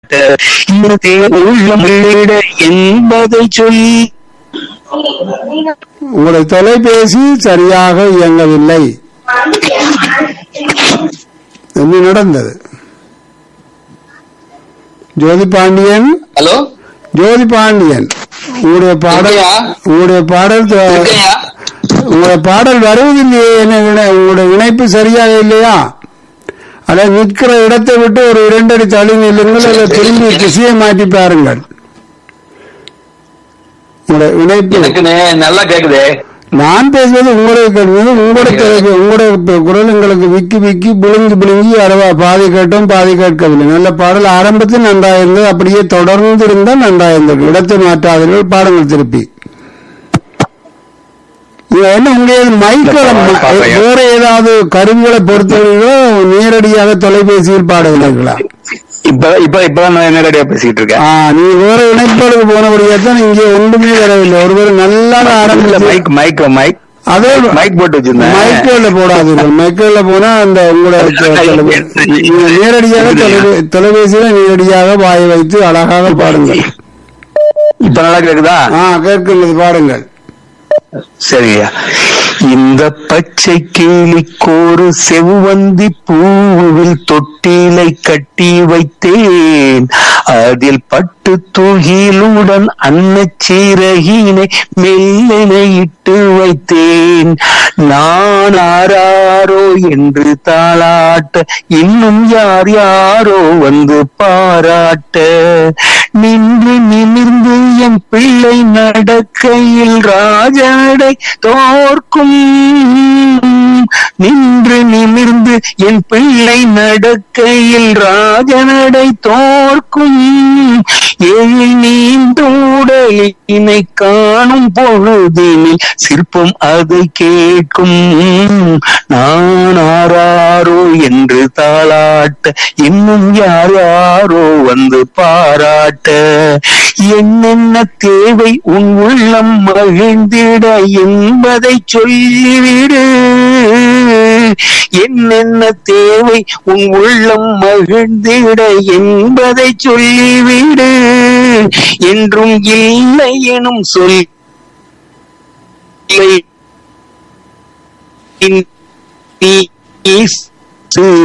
இனத்தே உள்ளம் உள்ளிட என்பதை சொல் உங்களுடைய தொலைபேசி சரியாக இயங்கவில்லை என்ன நடந்தது ஜோதி பாண்டியன் ஹலோ ஜோதி பாண்டியன் உங்களுடைய பாடல் இருக்கையா? உங்களுடைய பாடல் த- இருக்கையா உங்களுடைய பாடல் வருவதில்லையே என்ன இணை- உங்களுடைய இணைப்பு சரியாக இல்லையா அத நிற்கிற இடத்தை விட்டு ஒரு இரண்டடி தள்ளி நில்லுங்கள் அதை திரும்பி திசையை மாற்றி பாருங்கள் உங்களுடைய இணைப்பு எனக்கு நே- நல்லா கேக்குதே நான் பேசுவது உங்களுடைய கேள்வி உங்களுடைய கேள்வி உங்களுடைய ப- குரல் எங்களுக்கு விக்கி விக்கி விழுங்கி விழுங்கி அளவா பாதி கேட்டோம் பாதி கேட்கவில்லை நல்ல பாடல் ஆரம்பத்தில் நன்றாக இருந்தது அப்படியே தொடர்ந்து இருந்தால் நன்றாக இருந்தது இடத்தை மாற்றாதீர்கள் பாடங்கள் திருப்பி இது என்ன உங்களுடைய மைக்கள் வேற ஏதாவது கருவிகளை பொறுத்தவரைகளோ நேரடியாக தொலைபேசியில் பாடுகிறீர்களா இப்ப இப்ப இப்பதான் நான் நேரடியா பேசிட்டு இருக்கேன் ஆ நீ வேற இணைப்புகளுக்கு போனபடியா தான் இங்கே ஒன்றுமே வரவில்லை ஒருவர் நல்லா இல்ல ஆரம்பிச்சு மைக் மைக் மைக் அதே மைக் போட்டு வச்சிருந்தேன் மைக்கேல போடாதீர்கள் மைக்கேல போனா அந்த உங்களோட தொலை- நீங்க நேரடியாக தொலைபே- தொலைபேசியில நேரடியாக வாயை வைத்து அழகாக பாடுங்கள் இப்ப நல்லா கேக்குதா ஆ கேட்கின்றது பாடுங்கள் சரியா இந்த பச்சை கிளிக்கோரு செவ்வந்தி பூவில் தொட்டிலை கட்டி வைத்தேன் அதில் பட்டு துகிலுடன் அன்னச்சீரகினை மெல்லென இட்டு வைத்தேன் நான் ஆராரோ என்று தாளாட்ட இன்னும் யார் யாரோ வந்து பாராட்ட நின்று நிமிர்ந்து என் பிள்ளை நடக்கையில் ராஜனடை தோற்கும் நின்று நிமிர்ந்து என் பிள்ளை நடக்கையில் ராஜனடை தோற்கும் ஏழி நீண்டூடலினை காணும் பொழுதினில் சிற்பம் அதை கேட்கும் நான் ஆராரோ என்று தாளாட்ட இன்னும் யார் யாரோ வந்து பாராட்ட என்னென்ன தேவை உன் உள்ளம் மகிழ்ந்திட என்பதை சொல்லிவிடு என்னென்ன தேவை உன் உள்ளம் மகிழ்ந்திட என்பதை சொல்லிவிடு என்றும் இல்லை எனும் சொல் இல்லை. நீ